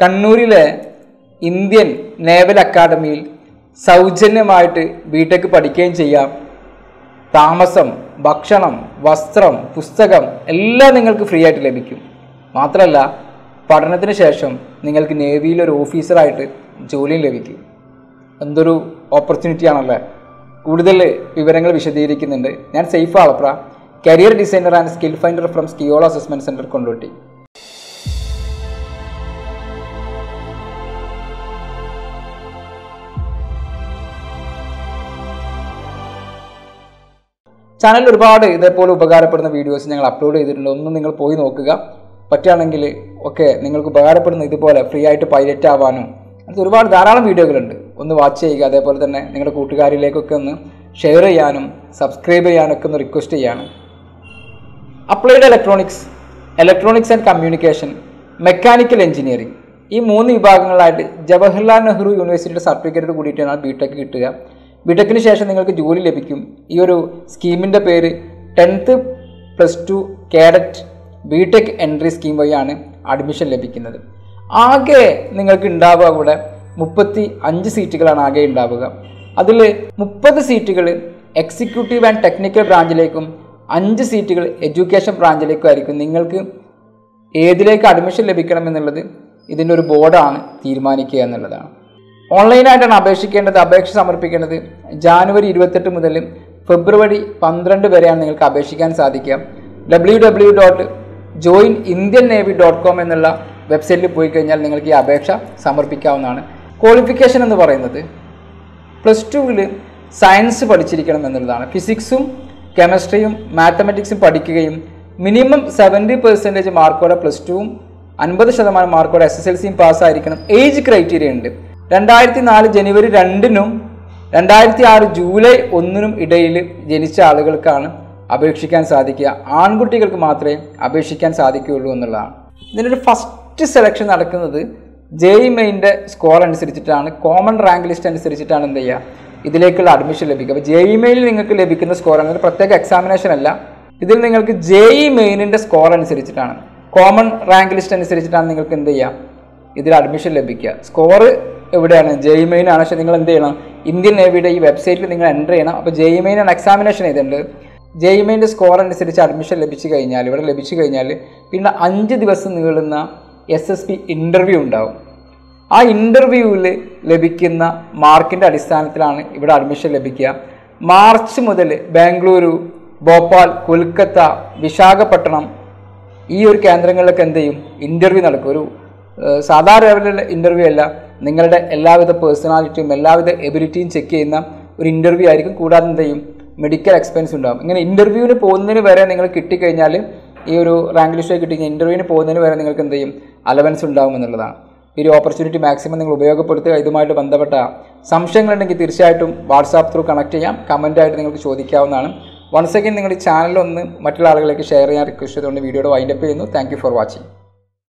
കണ്ണൂരിലെ Indian naval അക്കാദമിയിൽ സൗജന്യമായിട്ട് ബിടെക് പഠിക്കുകയും ചെയ്യാം താമസം ഭക്ഷണം വസ്ത്രം പുസ്തകം എല്ലാം നിങ്ങൾക്ക് ഫ്രീ ആയിട്ട് ലഭിക്കും മാത്രമല്ല പഠനത്തിന് ശേഷം നിങ്ങൾക്ക് നേവിയിൽ ഒരു ഓഫീസറായിട്ട് ജോലിയും ലഭിക്കും എന്തൊരു ഓപ്പർച്യൂണിറ്റി ആണല്ലേ കൂടുതൽ വിവരങ്ങൾ വിശദീകരിക്കുന്നുണ്ട് ഞാൻ സേഫ് ആളപ്ര career designer and skill finder from സ്കിയോള അസസ്മെൻറ്റ് സെൻറ്റർ കൊണ്ടോട്ടി ചാനലിൽ ഒരുപാട് ഇതേപോലെ ഉപകാരപ്പെടുന്ന വീഡിയോസ് ഞങ്ങൾ അപ്ലോഡ് ചെയ്തിട്ടുണ്ട് ഒന്നും നിങ്ങൾ പോയി നോക്കുക പറ്റുകയാണെങ്കിൽ ഒക്കെ നിങ്ങൾക്ക് ഉപകാരപ്പെടുന്ന ഇതുപോലെ ഫ്രീ ആയിട്ട് പൈലറ്റ് ആവാനും അത് ഒരുപാട് ധാരാളം വീഡിയോകളുണ്ട് ഒന്ന് വാച്ച് ചെയ്യുക അതേപോലെ തന്നെ നിങ്ങളുടെ കൂട്ടുകാരിലേക്കൊക്കെ ഒന്ന് ഷെയർ ചെയ്യാനും സബ്സ്ക്രൈബ് ചെയ്യാനും ഒക്കെ ഒന്ന് റിക്വസ്റ്റ് ചെയ്യാനും applied electronics electronics and communication mechanical engineering ഈ മൂന്ന് വിഭാഗങ്ങളായിട്ട് ജവഹർലാൽ നെഹ്റു യൂണിവേഴ്സിറ്റിയുടെ സർട്ടിഫിക്കറ്റ് കൂടിയിട്ടാണ് ബി ടെക് കിട്ടുക ബി ടെക്കിന് ശേഷം നിങ്ങൾക്ക് ജോലി ലഭിക്കും ഈ ഒരു സ്കീമിൻ്റെ പേര് tenth plus two cadet B tech entry scheme വഴിയാണ് അഡ്മിഷൻ ലഭിക്കുന്നത് ആകെ നിങ്ങൾക്ക് ഉണ്ടാവുക ഇവിടെ മുപ്പത്തി അഞ്ച് സീറ്റുകളാണ് ആകെ ഉണ്ടാവുക അതിൽ മുപ്പത് സീറ്റുകൾ എക്സിക്യൂട്ടീവ് ആൻഡ് ടെക്നിക്കൽ ബ്രാഞ്ചിലേക്കും അഞ്ച് സീറ്റുകൾ എഡ്യൂക്കേഷൻ ബ്രാഞ്ചിലേക്കും ആയിരിക്കും നിങ്ങൾക്ക് ഏതിലേക്ക് അഡ്മിഷൻ ലഭിക്കണം എന്നുള്ളത് ഇതിൻ്റെ ഒരു ബോർഡാണ് തീരുമാനിക്കുക എന്നുള്ളതാണ് ഓൺലൈനായിട്ടാണ് അപേക്ഷിക്കേണ്ടത് അപേക്ഷ സമർപ്പിക്കേണ്ടത് ജാനുവരി ഇരുപത്തെട്ട് മുതൽ ഫെബ്രുവരി പന്ത്രണ്ട് വരെയാണ് നിങ്ങൾക്ക് അപേക്ഷിക്കാൻ സാധിക്കുക W W dot join Indian navy dot com എന്നുള്ള വെബ്സൈറ്റിൽ പോയി കഴിഞ്ഞാൽ നിങ്ങൾക്ക് ഈ അപേക്ഷ സമർപ്പിക്കാവുന്നതാണ് ക്വാളിഫിക്കേഷൻ എന്ന് പറയുന്നത് പ്ലസ് ടുവിൽ സയൻസ് പഠിച്ചിരിക്കണം എന്നുള്ളതാണ് ഫിസിക്സും കെമിസ്ട്രിയും മാത്തമെറ്റിക്സും പഠിക്കുകയും മിനിമം സെവൻറ്റി പെർസെൻറ്റേജ് മാർക്കോടെ പ്ലസ് ടുവും അൻപത് ശതമാനം മാർക്കോടെ എസ് എസ് എൽ സിയും പാസ്സായിരിക്കണം ഏജ് ക്രൈറ്റീരിയ ഉണ്ട് രണ്ടായിരത്തി നാല് ജനുവരി രണ്ടിനും രണ്ടായിരത്തി ആറ് ജൂലൈ ഒന്നിനും ഇടയിൽ ജനിച്ച ആളുകൾക്കാണ് അപേക്ഷിക്കാൻ സാധിക്കുക ആൺകുട്ടികൾക്ക് മാത്രമേ അപേക്ഷിക്കാൻ സാധിക്കുകയുള്ളൂ എന്നുള്ളതാണ് ഇതിനൊരു ഫസ്റ്റ് സെലക്ഷൻ നടക്കുന്നത് ജെ ഇ മെയിൻ്റെ സ്കോർ അനുസരിച്ചിട്ടാണ് കോമൺ റാങ്ക് ലിസ്റ്റ് അനുസരിച്ചിട്ടാണ് എന്ത് ചെയ്യുക ഇതിലേക്കുള്ള അഡ്മിഷൻ ലഭിക്കുക അപ്പോൾ ജെ ഇ മെയിലിൽ നിങ്ങൾക്ക് ലഭിക്കുന്ന സ്കോർ అనేది പ്രത്യേക എക്സാമിനേഷൻ അല്ല ഇതിൽ നിങ്ങൾക്ക് ജെ ഇ മെയിനിൻ്റെ സ്കോർ അനുസരിച്ചിട്ടാണ് കോമൺ റാങ്ക് ലിസ്റ്റ് അനുസരിച്ചിട്ടാണ് നിങ്ങൾക്ക് എന്ത് ചെയ്യാം ഇതിൽ അഡ്മിഷൻ ലഭിക്കുക സ്കോർ എവിടെയാണ് ജെ ഇ മെയിൻ ആണ് പക്ഷേ നിങ്ങൾ എന്ത് ചെയ്യണം ഇന്ത്യൻ നേവിയുടെ ഈ വെബ്സൈറ്റിൽ നിങ്ങൾ എൻ്റർ ചെയ്യണം അപ്പോൾ ജെ ഇ മെയിൻ ആണ് എക്സാമിനേഷൻ ചെയ്തിട്ടുണ്ട് ജെ ഇ മെയിൻ്റെ സ്കോർ അനുസരിച്ച് അഡ്മിഷൻ ലഭിച്ചു കഴിഞ്ഞാൽ ഇവിടെ ലഭിച്ചു കഴിഞ്ഞാൽ പിന്നെ അഞ്ച് ദിവസം നീളുന്ന എസ് എസ് പി ഇൻ്റർവ്യൂ ഉണ്ടാവും ആ ഇൻ്റർവ്യൂവിൽ ലഭിക്കുന്ന മാർക്കിൻ്റെ അടിസ്ഥാനത്തിലാണ് ഇവിടെ അഡ്മിഷൻ ലഭിക്കുക മാർച്ച് മുതൽ ബാംഗ്ലൂരു ഭോപ്പാൽ കൊൽക്കത്ത വിശാഖപട്ടണം ഈ ഒരു കേന്ദ്രങ്ങളിലൊക്കെ എന്ത് ചെയ്യും ഇൻ്റർവ്യൂ നടക്കും ഒരു ഏഹ്, സാധാരണ ലെവലിലുള്ള ഇൻ്റർവ്യൂ അല്ല നിങ്ങളുടെ എല്ലാവിധ പേഴ്സണാലിറ്റിയും എല്ലാവിധ എബിലിറ്റിയും ചെക്ക് ചെയ്യുന്ന ഒരു ഇൻ്റർവ്യൂ ആയിരിക്കും കൂടാതെ എന്ത് ചെയ്യും മെഡിക്കൽ എക്സ്പെൻസ് ഉണ്ടാകും ഇങ്ങനെ ഇൻ്റർവ്യൂവിന് പോകുന്നതിന് വരെ നിങ്ങൾ കിട്ടിക്കഴിഞ്ഞാൽ ഈ ഒരു റാങ്ക് ലിസ്റ്റ് കിട്ടിക്കഴിഞ്ഞാൽ ഇൻ്റർവ്യൂവിന് പോകുന്നതിന് വരെ നിങ്ങൾക്ക് എന്ത് ചെയ്യും അലവൻസ് ഉണ്ടാകും എന്നുള്ളതാണ് ഈ ഒരു ഓപ്പർച്യൂണിറ്റി മാക്സിമം നിങ്ങൾ ഉപയോഗപ്പെടുത്തുക ഇതുമായിട്ട് ബന്ധപ്പെട്ട സംശയങ്ങളുണ്ടെങ്കിൽ തീർച്ചയായിട്ടും വാട്സാപ്പ് ത്രൂ കണക്ട് ചെയ്യാം കമൻറ്റായിട്ട് നിങ്ങൾക്ക് ചോദിക്കാവുന്നതാണ് വൺസ് അഗൈൻ നിങ്ങൾ ഈ ചാനൽ ഒന്ന് മറ്റുള്ള ആളുകളിലേക്ക് ഷെയർ ചെയ്യാൻ റിക്വസ്റ്റ് ചെയ്തുകൊണ്ട് വീഡിയോയുടെ വൈൻഡപ്പ് ചെയ്യുന്നു താങ്ക് ഫോർ വാച്ചിങ്